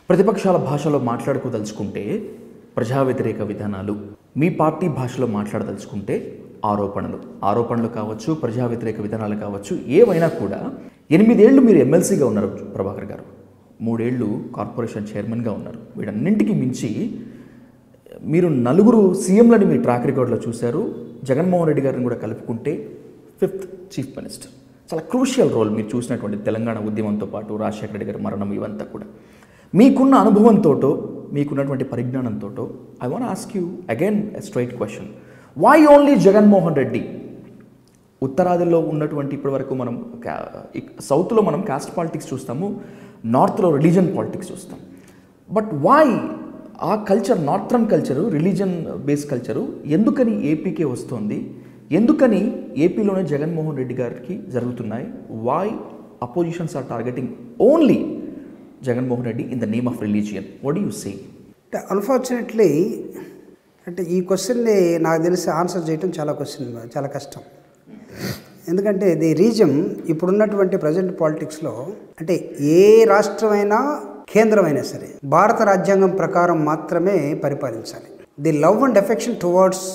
ప్రతిపక్షాల భాషలో మాట్లాడుకోదలుచుకుంటే ప్రజా వ్యతిరేక విధానాలు మీ పార్టీ భాషలో మాట్లాడదలుచుకుంటే ఆరోపణలు ఆరోపణలు కావచ్చు ప్రజా వ్యతిరేక విధానాలు కావచ్చు ఏవైనా కూడా ఎనిమిదేళ్లు మీరు ఎమ్మెల్సీగా ఉన్నారు ప్రభాకర్ గారు మూడేళ్లు కార్పొరేషన్ చైర్మన్గా ఉన్నారు వీటన్నింటికి మించి మీరు నలుగురు సీఎంలని మీ ట్రాక్ రికార్డులో చూశారు జగన్మోహన్ రెడ్డి గారిని కూడా కలుపుకుంటే ఫిఫ్త్ చీఫ్ మినిస్టర్ చాలా క్రూషియల్ రోల్ మీరు చూసినటువంటి తెలంగాణ ఉద్యమంతో పాటు రాజశేఖర రెడ్డి గారి మరణం ఇవంతా కూడా మీకున్న అనుభవంతోటో మీకున్నటువంటి పరిజ్ఞానంతోటో I want ask you again straight question why only Jaganmohan Reddy ఉత్తరాదిలో ఉన్నటువంటి ఇప్పటి వరకు మనం కా- ఇక్- సౌత్లో మనం కాస్ట్ పాలిటిక్స్ చూస్తాము నార్త్లో రిలీజన్ పాలిటిక్స్ చూస్తాం బట్ వై ఆ culture northern culture religion base culture ఎందుకని ఏపీకే వస్తుంది ఎందుకని ఏపీలోనే జగన్మోహన్ రెడ్డి గారికి జరుగుతున్నాయి why oppositions are targeting only Jaganmohan Reddy in the name of religion what you say అంటే అన్ఫార్చునేట్లీ అంటే ఈ క్వశ్చన్ని నాకు తెలిసి ఆన్సర్ చేయటం చాలా క్వశ్చన్ చాలా కష్టం ఎందుకంటే ది రీజన్ ఇప్పుడున్నటువంటి ప్రజెంట్ పాలిటిక్స్లో అంటే ఏ రాష్ట్రమైనా కేంద్రమైనా సరే భారత రాజ్యాంగం ప్రకారం మాత్రమే పరిపాలించాలి the love and affection towards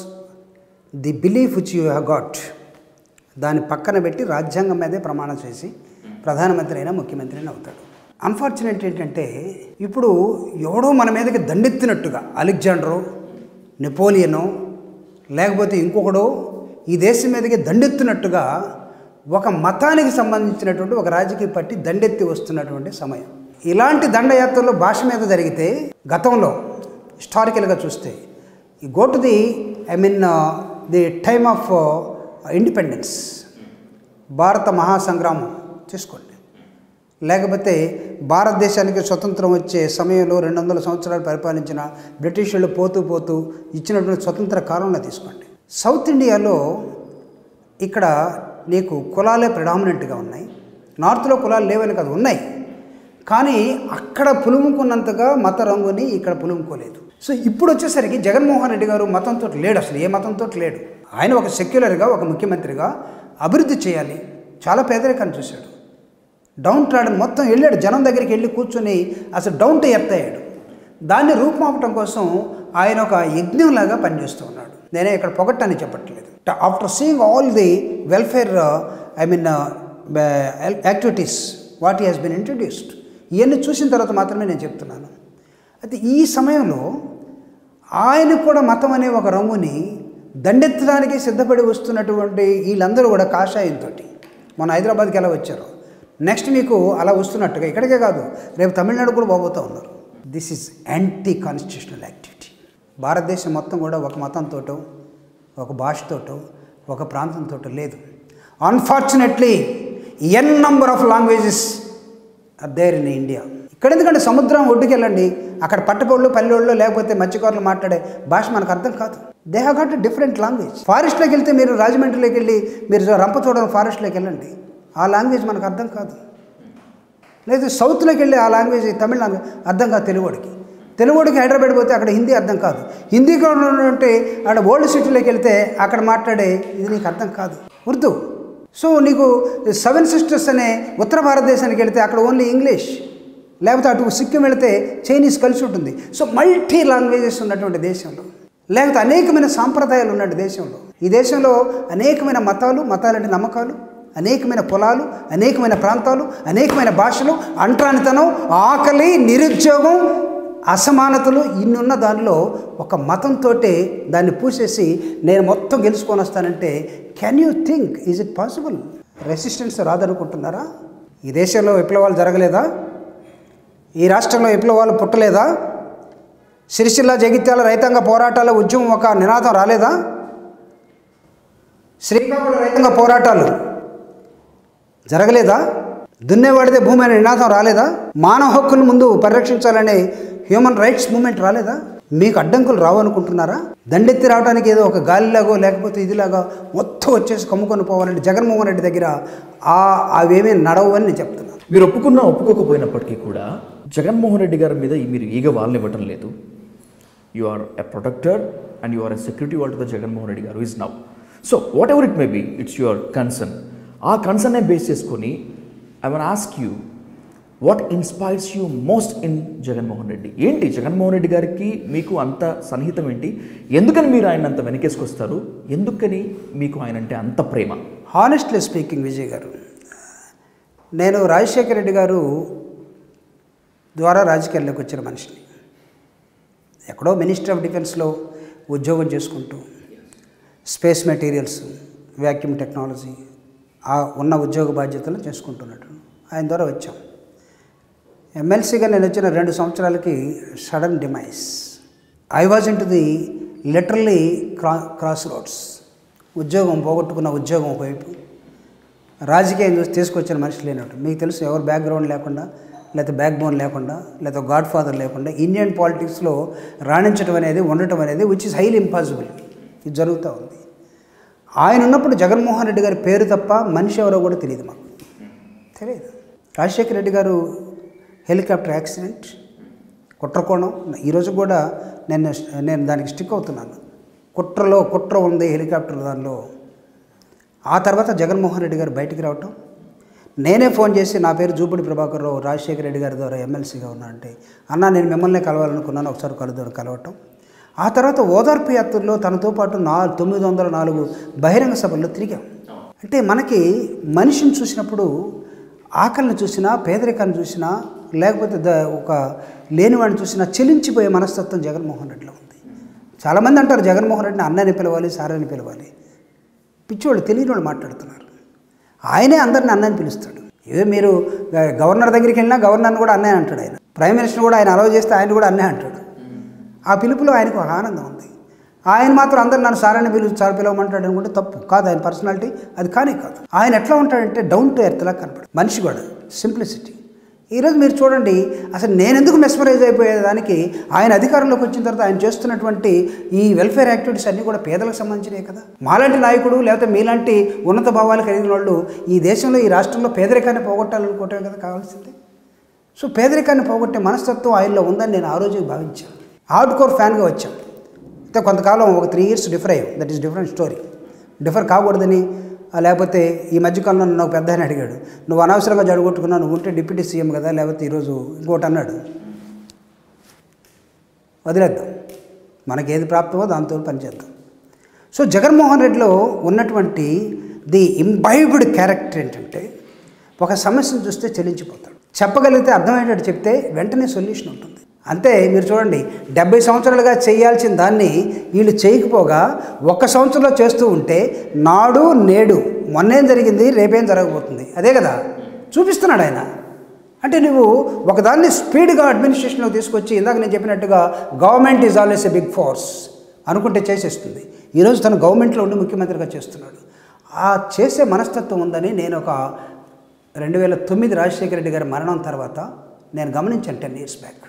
the belief which you have got దాన్ని పక్కన పెట్టి రాజ్యాంగం మీదే ప్రమాణం చేసి ప్రధానమంత్రి అయినా ముఖ్యమంత్రి అయినా అవుతాడు అన్ఫార్చునేట్ ఏంటంటే ఇప్పుడు ఎవడో మన మీదకి దండెత్తినట్టుగా అలెగ్జాండరో నెపోలియనో లేకపోతే ఇంకొకడో ఈ దేశం మీదకి దండెత్తినట్టుగా ఒక మతానికి సంబంధించినటువంటి ఒక రాజకీయ పార్టీ దండెత్తి వస్తున్నటువంటి సమయం ఇలాంటి దండయాత్రలు భాష మీద జరిగితే గతంలో హిస్టారికల్గా చూస్తే ఈ go to the I mean the time of independence భారత మహాసంగ్రామం తీసుకోండి లేకపోతే భారతదేశానికి స్వతంత్రం వచ్చే సమయంలో రెండు వందల సంవత్సరాలు పరిపాలించిన బ్రిటిష్ వాళ్ళు పోతూ పోతూ ఇచ్చినటువంటి స్వతంత్ర కాలంలో తీసుకోండి సౌత్ ఇండియాలో ఇక్కడ నీకు కులాలే ప్రిడామినెంట్గా ఉన్నాయి నార్త్లో కులాలు లేవని కాదు ఉన్నాయి కానీ అక్కడ పులుముకున్నంతగా మత రంగుని ఇక్కడ పులుముకోలేదు సో ఇప్పుడు వచ్చేసరికి జగన్మోహన్ రెడ్డి గారు మతంతో లేడు అసలు ఏ మతంతో లేడు ఆయన ఒక సెక్యులర్గా ఒక ముఖ్యమంత్రిగా అభివృద్ధి చేయాలి చాలా పేదరికాన్ని చూశాడు డౌన్ ట్రాడన్ మొత్తం వెళ్ళాడు జనం దగ్గరికి వెళ్ళి కూర్చొని అసలు డౌన్ టు ఎర్త్ అయ్యాడు దాన్ని రూపుమాపటం కోసం ఆయన ఒక యజ్ఞంలాగా పనిచేస్తూ ఉన్నాడు నేనే ఇక్కడ పొగట్టని చెప్పట్లేదు after seeing all the welfare I mean activities what has been introduced ఇవన్నీ చూసిన తర్వాత మాత్రమే నేను చెప్తున్నాను అయితే ఈ సమయంలో ఆయన కూడా మతం అనే ఒక రంగుని దండెత్తడానికి సిద్ధపడి వస్తున్నటువంటి వీళ్ళందరూ కూడా కాషాయంతో మన హైదరాబాద్కి ఎలా వచ్చారు నెక్స్ట్ మీకు అలా వస్తున్నట్టుగా ఇక్కడికే కాదు రేపు తమిళనాడు కూడా పోబోతూ ఉన్నారు this is anti constitutional activity భారతదేశం మొత్తం కూడా ఒక మతంతోటో ఒక భాషతోటో ఒక ప్రాంతంతో లేదు unfortunately N number of languages are there in India ఇక్కడ ఎందుకంటే సముద్రం ఒడ్డుకి వెళ్ళండి అక్కడ పట్టపొళ్ళు పల్లెళ్ళు లేకపోతే మత్స్యకారులు మాట్లాడే భాష మనకు అర్థం కాదు they have got different language ఫారెస్ట్లోకి వెళ్తే మీరు రాజమండ్రిలోకి వెళ్ళి మీరు రంపచోడవరం ఫారెస్ట్లోకి వెళ్ళండి ఆ లాంగ్వేజ్ మనకు అర్థం కాదు లేదు సౌత్లోకి వెళ్ళి ఆ లాంగ్వేజ్ తమిళ లాంగ్వేజ్ అర్థం కాదు తెలుగుడికి తెలుగుడికి హైదరాబాద్ పోతే అక్కడ హిందీ అర్థం కాదు హిందీ కూడా ఉంటే అక్కడ ఓల్డ్ సిటీలోకి వెళ్తే అక్కడ మాట్లాడే ఇది నీకు అర్థం కాదు ఉర్దూ సో నీకు సెవెన్ సిస్టర్స్ అనే ఉత్తర భారతదేశానికి వెళ్తే అక్కడ ఓన్లీ ఇంగ్లీష్ లేకపోతే అటు సిక్కిం వెళితే చైనీస్ కలిసి ఉంటుంది సో మల్టీ లాంగ్వేజెస్ ఉన్నటువంటి దేశంలో లేకపోతే అనేకమైన సాంప్రదాయాలు ఉన్నటువంటి దేశంలో ఈ దేశంలో అనేకమైన మతాలు మతాలంటే నమ్మకాలు అనేకమైన పొలాలు అనేకమైన ప్రాంతాలు అనేకమైన భాషలు అంటరానితనం ఆకలి నిరుద్యోగం అసమానతలు ఇన్నున్న దానిలో ఒక మతంతో దాన్ని పూసేసి నేను మొత్తం గెలుచుకొని వస్తానంటే can you think is it possible resistance రాదనుకుంటున్నారా ఈ దేశంలో విప్లవాలు జరగలేదా ఈ రాష్ట్రంలో విప్లవాలు పుట్టలేదా సిరిసిల్ల జగిత్యాల రైతాంగ పోరాటాల ఉద్యమం ఒక నినాదం రాలేదా శ్రీకాకుళం రైతాంగ పోరాటాలు జరగలేదా దున్నేవాడిదే భూమి అనే నినాదం రాలేదా మానవ హక్కుల ముందు పరిరక్షించాలనే హ్యూమన్ రైట్స్ మూమెంట్ రాలేదా మీకు అడ్డంకులు రావనుకుంటున్నారా దండెత్తి రావడానికి ఏదో ఒక గాలిలాగో లేకపోతే ఇదిలాగా మొత్తం వచ్చేసి కమ్ముకొని పోవాలంటే జగన్మోహన్ రెడ్డి దగ్గర ఆ అవేమీ నడవు అని నేను చెప్తున్నాను మీరు ఒప్పుకున్నా ఒప్పుకోకపోయినప్పటికీ కూడా జగన్మోహన్ రెడ్డి గారి మీద మీరు ఈగ వాళ్ళని ఇవ్వటం లేదు you are a protector and you are a security wall to the Jaganmohan Reddy garu is now so whatever it may be it's your concern ఆ కన్సర్నే బేస్ చేసుకొని I want ask you what inspires you most in Jaganmohan Reddy ఏంటి జగన్మోహన్ రెడ్డి గారికి మీకు అంత సన్నిహితం ఏంటి ఎందుకని మీరు ఆయన అంత వెనకేసుకొస్తారు ఎందుకని మీకు ఆయన అంటే అంత ప్రేమ హానెస్ట్లీ స్పీకింగ్ విజయ్ గారు నేను రాజశేఖర రెడ్డి గారు ద్వారా రాజకీయాల్లోకి వచ్చిన మనిషిని ఎక్కడో మినిస్టర్ ఆఫ్ డిఫెన్స్లో ఉద్యోగం చేసుకుంటూ స్పేస్ మెటీరియల్స్ వ్యాక్యూమ్ టెక్నాలజీ ఆ ఉన్న ఉద్యోగ బాధ్యతలు చేసుకుంటున్నట్టు ఆయన ద్వారా వచ్చాం ఎమ్మెల్సీగా నేను వచ్చిన రెండు సంవత్సరాలకి sudden demise I was in to the literally క్రా క్రాస్ రోడ్స్ ఉద్యోగం పోగొట్టుకున్న ఉద్యోగం ఒకవైపు రాజకీయం చూసి తీసుకొచ్చిన మనిషి లేనట్టు మీకు తెలుసు ఎవరు బ్యాక్గ్రౌండ్ లేకుండా లేకపోతే బ్యాక్ బోన్ లేకుండా లేకపోతే గాడ్ ఫాదర్ లేకుండా ఇండియన్ పాలిటిక్స్లో రాణించడం అనేది ఉండటం అనేది విచ్ ఇస్ హైలీ ఇంపాసిబుల్ ఇది జరుగుతూ ఉంది ఆయన ఉన్నప్పుడు జగన్మోహన్ రెడ్డి గారి పేరు తప్ప మనిషి ఎవరో కూడా తెలియదు మాకు తెలియదు రాజశేఖర రెడ్డి గారు హెలికాప్టర్ యాక్సిడెంట్ కుట్రకోణం ఈరోజు కూడా నేను నేను దానికి స్టిక్ అవుతున్నాను కుట్రలో కుట్ర ఉంది హెలికాప్టర్ దానిలో ఆ తర్వాత జగన్మోహన్ రెడ్డి గారు బయటికి రావటం నేనే ఫోన్ చేసి నా పేరు జూపూడి ప్రభాకర్ రావు రాజశేఖర రెడ్డి గారి ద్వారా ఎమ్మెల్సీగా ఉన్నా అంటే అన్న నేను మిమ్మల్ని కలవాలనుకున్నాను ఒకసారి కలుద్దాం కలవటం ఆ తర్వాత ఓదార్పు యాత్రలో తనతో పాటు నా తొమ్మిది వందల నాలుగు బహిరంగ సభల్లో తిరిగాం అంటే మనకి మనిషిని చూసినప్పుడు ఆకలిని చూసినా పేదరికాన్ని చూసినా లేకపోతే ద ఒక లేనివాడిని చూసినా చెలించిపోయే మనస్తత్వం జగన్మోహన్ రెడ్డిలో ఉంది చాలామంది అంటారు జగన్మోహన్ రెడ్డిని అన్నని పిలవాలి సారని పిలవాలి పిచ్చోళ్ళు తెలియని వాళ్ళు మాట్లాడుతున్నారు ఆయనే అందరిని అన్నని పిలుస్తాడు ఇవే మీరు గ- గవర్నర్ దగ్గరికి వెళ్ళినా గవర్నర్ని కూడా అన్నయ్య అంటాడు ఆయన ప్రైమ్ మినిస్టర్ కూడా ఆయన అలవ్ చేస్తే ఆయన కూడా అన్నయ్య అంటాడు ఆ పిలుపులో ఆయనకు ఒక ఆనందం ఉంది ఆయన మాత్రం అందరు నన్ను సారని పిలుచు సార్ పిలవమంటాడు అనుకుంటే తప్పు కాదు ఆయన పర్సనాలిటీ అది కానీ కాదు ఆయన ఎట్లా ఉంటాడంటే డౌన్ టు ఎర్త్ లా కనపడు మనిషి కూడా సింప్లిసిటీ ఈరోజు మీరు చూడండి అసలు నేను ఎందుకు మెస్మరైజ్ అయిపోయేదానికి ఆయన అధికారంలోకి వచ్చిన తర్వాత ఆయన చేస్తున్నటువంటి ఈ వెల్ఫేర్ యాక్టివిటీస్ అన్నీ కూడా పేదలకు సంబంధించినవి కదా మాలాంటి నాయకుడు లేకపోతే మీలాంటి ఉన్నత భావాలు కలిగిన వాళ్ళు ఈ దేశంలో ఈ రాష్ట్రంలో పేదరికాన్ని పోగొట్టాలనుకోవటమే కదా కావాల్సింది సో పేదరికాన్ని పోగొట్టే మనస్తత్వం ఆయనలో ఉందని నేను ఆ రోజు భావించాను హార్డ్ కోర్ ఫ్యాన్గా వచ్చాం అయితే కొంతకాలం ఒక త్రీ ఇయర్స్ డిఫర్ అయ్యాం that is different story differ కాకూడదని ఆ, లేకపోతే ఈ మధ్యకాలంలో నన్ను ఒక పెద్ద ఆయన అడిగాడు నువ్వు అనవసరంగా జడగొట్టుకున్నావు నువ్వు ఉంటే డిప్యూటీ సీఎం కదా లేకపోతే ఈరోజు ఇంకోటి అన్నాడు వదిలేద్దాం మనకి ఏది ప్రాప్తమో దాంతో పనిచేద్దాం సో జగన్మోహన్ రెడ్డిలో ఉన్నటువంటి ది ఇంబైబ్డ్ క్యారెక్టర్ ఏంటంటే ఒక సమస్యను చూస్తే చెల్లించిపోతాడు చెప్పగలిగితే అర్థమయ్యేటట్టు చెప్తే వెంటనే సొల్యూషన్ ఉంటుంది అంతే మీరు చూడండి డెబ్బై సంవత్సరాలుగా చేయాల్సిన దాన్ని వీళ్ళు చేయకపోగా ఒక్క సంవత్సరంలో చేస్తూ ఉంటే నాడు నేడు మొన్నేం జరిగింది రేపేం జరగబోతుంది అదే కదా చూపిస్తున్నాడు ఆయన అంటే నువ్వు ఒకదాన్ని స్పీడ్గా అడ్మినిస్ట్రేషన్లో తీసుకొచ్చి ఇందాక నేను చెప్పినట్టుగా government is always a big force అనుకుంటే చేసేస్తుంది ఈరోజు తను గవర్నమెంట్లో ఉండి ముఖ్యమంత్రిగా చేస్తున్నాడు ఆ చేసే మనస్తత్వం ఉందని నేను ఒక రెండు వేల తొమ్మిది రాజశేఖర రెడ్డి గారి మరణం తర్వాత నేను గమనించాను టెన్ ఇయర్స్ బ్యాక్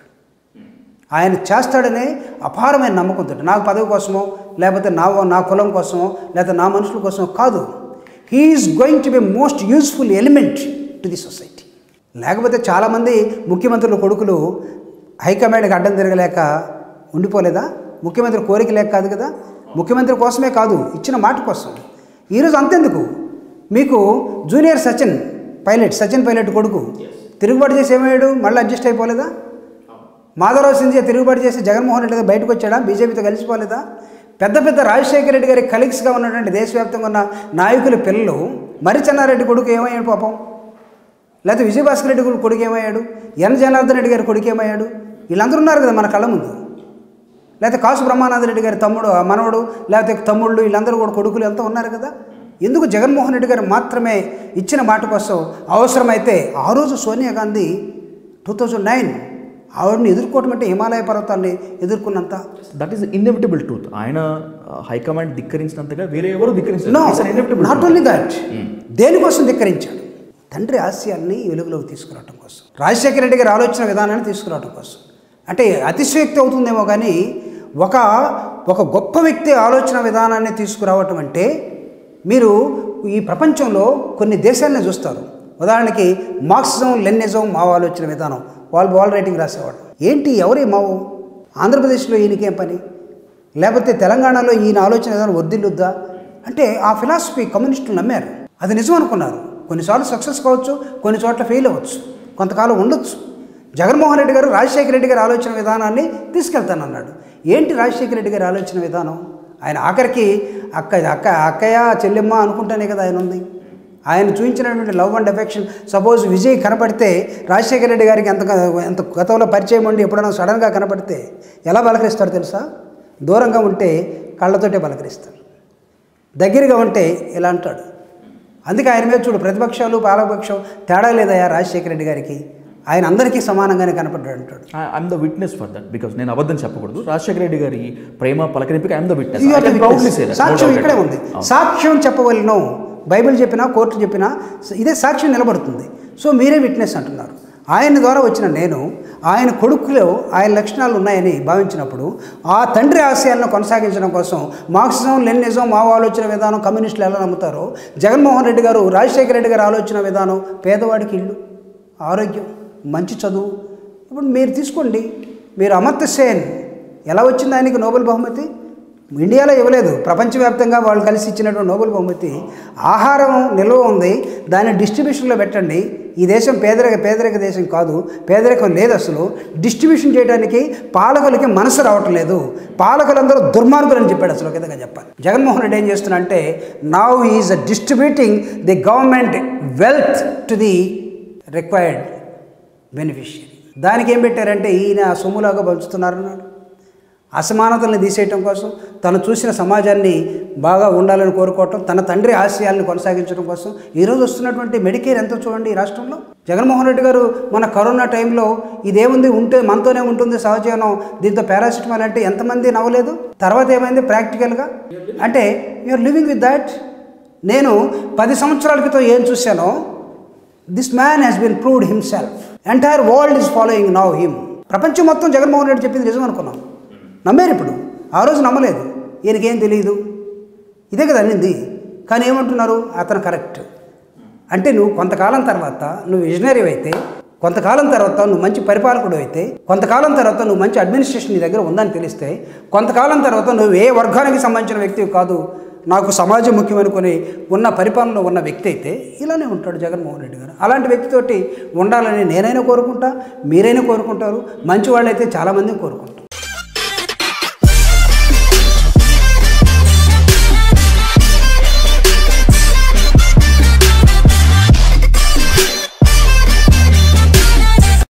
ఆయన చేస్తాడనే అపారమైన నమ్మకంతో నాకు పదవి కోసమో లేకపోతే నా నా కులం కోసమో లేకపోతే నా మనుషుల కోసమో కాదు he is going to be most useful element to the society లేకపోతే చాలామంది ముఖ్యమంత్రుల కొడుకులు హైకమాండ్కి అడ్డం తిరగలేక ఉండిపోలేదా ముఖ్యమంత్రి కోరిక లేక కాదు కదా ముఖ్యమంత్రి కోసమే కాదు ఇచ్చిన మాట కోసం ఈరోజు అంతెందుకు మీకు జూనియర్ సచిన్ పైలట్ సచిన్ పైలట్ కొడుకు తిరుగుబాటు చేసి ఏమయ్యాడు మళ్ళీ అడ్జస్ట్ అయిపోలేదా మాధవరావు సింధియా తిరుగుబాటు చేసి జగన్మోహన్ రెడ్డి గారు బయటకు వచ్చాడా బీజేపీతో కలిసిపోలేదా పెద్ద పెద్ద రాజశేఖర రెడ్డి గారి కలీగ్స్గా ఉన్నటువంటి దేశవ్యాప్తంగా ఉన్న నాయకుల పిల్లలు మరి చెన్నారెడ్డి కొడుకు ఏమయ్యాడు పాపం లేకపోతే విజయభాస్కర్ రెడ్డి కొడుకు కొడుకు ఏమయ్యాడు ఎన్ జనార్దన్ రెడ్డి గారి కొడుకు ఏమయ్యాడు వీళ్ళందరూ ఉన్నారు కదా మన కళ్ళ ముందు లేకపోతే కాసు బ్రహ్మానంద రెడ్డి గారి తమ్ముడు ఆ మనవడు లేకపోతే తమ్ముళ్ళు వీళ్ళందరూ కూడా కొడుకులు ఎంతో ఉన్నారు కదా ఎందుకు జగన్మోహన్ రెడ్డి గారు మాత్రమే ఇచ్చిన మాట కోసం అవసరమైతే ఆ రోజు Sonia Gandhi two thousand nine ఆవిడని ఎదుర్కోవటం అంటే హిమాలయ పర్వతాన్ని ఎదుర్కొన్నంత దట్ ఈస్ ఇన్ఎవిటబుల్ ట్రూత్ ఆయన హైకమాండ్ ధిక్కరించినంతగా వేరే ఎవరు నో ధిక్కరించారు నాట్ ఓన్లీ దట్ దేనికోసం ధిక్కరించాడు తండ్రి ఆశయాల్ని వెలుగులోకి తీసుకురావడం కోసం రాజశేఖర రెడ్డి గారి ఆలోచన విధానాన్ని తీసుకురావడం కోసం అంటే అతిశయోక్తి అవుతుందేమో కానీ ఒక ఒక గొప్ప వ్యక్తి ఆలోచన విధానాన్ని తీసుకురావటం అంటే మీరు ఈ ప్రపంచంలో కొన్ని దేశాలను చూస్తారు ఉదాహరణకి మార్క్సిజం లెనిజం మావో ఆలోచన విధానం వాళ్ళు వాల్ రైటింగ్ రాసేవాడు ఏంటి ఎవరి మావో ఆంధ్రప్రదేశ్లో ఈయనకేం పని లేకపోతే తెలంగాణలో ఈయన ఆలోచన విధానం వర్దిల్లుద్దా అంటే ఆ ఫిలాసఫీ కమ్యూనిస్టులు నమ్మారు అది నిజం అనుకున్నారు కొన్నిసార్లు సక్సెస్ కావచ్చు కొన్ని చోట్ల ఫెయిల్ అవ్వచ్చు కొంతకాలం ఉండొచ్చు జగన్మోహన్ రెడ్డి గారు రాజశేఖర రెడ్డి గారి ఆలోచన విధానాన్ని తీసుకెళ్తానన్నాడు ఏంటి రాజశేఖర రెడ్డి గారి ఆలోచన విధానం ఆయన ఆఖరికి అక్క అక్క అక్కయ్య చెల్లెమ్మ అనుకుంటానే కదా ఆయన ఉంది ఆయన చూపించినటువంటి love and affection suppose Vijay కనపడితే రాజశేఖర రెడ్డి గారికి ఎంత ఎంత గతంలో పరిచయం ఉండి ఎప్పుడైనా సడన్గా కనపడితే ఎలా పలకరిస్తాడు తెలుసా దూరంగా ఉంటే కళ్ళతోటే పలకరిస్తాడు దగ్గరగా ఉంటే ఇలా అంటాడు అందుకే ఆయన మీద చూడు ప్రతిపక్షాలు పాలకపక్షం తేడా లేదయా రాజశేఖర రెడ్డి గారికి ఆయన అందరికీ సమానంగానే కనపడ్డాడు అంటాడు I'm the witness for that because నేను అబద్ధం చెప్పకూడదు రాజశేఖర రెడ్డి గారి ప్రేమ పలకరింపుకి I'm the witness You are the witness. సాక్ష్యం ఇక్కడే ఉంది సాక్ష్యం చెప్పవలను బైబిల్ చెప్పినా కోర్టు చెప్పినా ఇదే సాక్ష్యం నిలబడుతుంది సో మీరే విట్నెస్ అంటున్నారు ఆయన ద్వారా వచ్చిన నేను ఆయన కొడుకులో ఆయన లక్షణాలు ఉన్నాయని భావించినప్పుడు ఆ తండ్రి ఆశయాలను కొనసాగించడం కోసం మార్క్సిజం లెనిజం మావో ఆలోచన విధానం కమ్యూనిస్టులు ఎలా నమ్ముతారో జగన్మోహన్ రెడ్డి గారు రాజశేఖర రెడ్డి గారి ఆలోచన విధానం పేదవాడికి ఇల్లు ఆరోగ్యం మంచి చదువు ఇప్పుడు మీరు తీసుకోండి మీరు అమర్త్య సేన్ ఎలా వచ్చింది ఆయనకి నోబెల్ బహుమతి ఇండియాలో ఇవ్వలేదు ప్రపంచవ్యాప్తంగా వాళ్ళు కలిసి ఇచ్చినటువంటి నోబెల్ బహుమతి ఆహారం నిల్వ ఉంది దాన్ని డిస్ట్రిబ్యూషన్లో పెట్టండి ఈ దేశం పేదరిక పేదరిక దేశం కాదు పేదరికం లేదు అసలు డిస్ట్రిబ్యూషన్ చేయడానికి పాలకులకి మనసు రావటం లేదు పాలకులందరూ దుర్మార్గులు అని చెప్పాడు అసలు ఒక విధంగా చెప్పాలి జగన్మోహన్ రెడ్డి ఏం చేస్తున్నా అంటే now is distributing the government wealth to the required beneficiary దానికి ఏం పెట్టారంటే ఈయన సొమ్ములాగా పంచుతున్నారన్నాడు అసమానతల్ని తీసేయటం కోసం తను చూసిన సమాజాన్ని బాగా ఉండాలని కోరుకోవటం తన తండ్రి ఆశయాలను కొనసాగించడం కోసం ఈరోజు వస్తున్నటువంటి మెడికేర్ ఎంత చూడండి ఈ రాష్ట్రంలో జగన్మోహన్ రెడ్డి గారు మన కరోనా టైంలో ఇదేముంది ఉంటే మనతోనే ఉంటుంది సహజీవనం దీంతో పారాసిటమాల్ అంటే ఎంతమంది నవ్వలేదు తర్వాత ఏమైంది ప్రాక్టికల్గా అంటే యూఆర్ లివింగ్ విత్ దాట్ నేను పది సంవత్సరాల క్రితం ఏం చూశానో this man has been proved himself entire world is following now him ప్రపంచం మొత్తం జగన్మోహన్ రెడ్డి చెప్పింది నిజం అనుకున్నాం నమ్మారు ఇప్పుడు ఆ రోజు నమ్మలేదు ఈయనకేం తెలియదు ఇదే కదా అనింది కానీ ఏమంటున్నారు అతను కరెక్ట్ అంటే నువ్వు కొంతకాలం తర్వాత నువ్వు విజనరీ అయితే కొంతకాలం తర్వాత నువ్వు మంచి పరిపాలకుడు అయితే కొంతకాలం తర్వాత నువ్వు మంచి అడ్మినిస్ట్రేషన్ నీ దగ్గర ఉందని తెలిస్తే కొంతకాలం తర్వాత నువ్వు ఏ వర్గానికి సంబంధించిన వ్యక్తివి కాదు నాకు సమాజం ముఖ్యమనుకుని ఉన్న పరిపాలనలో ఉన్న వ్యక్తి అయితే ఇలానే ఉంటాడు జగన్మోహన్ రెడ్డి గారు అలాంటి వ్యక్తితోటి ఉండాలని నేనైనా కోరుకుంటా మీరైనా కోరుకుంటారు మంచి వాళ్ళైతే చాలామంది కోరుకుంటారు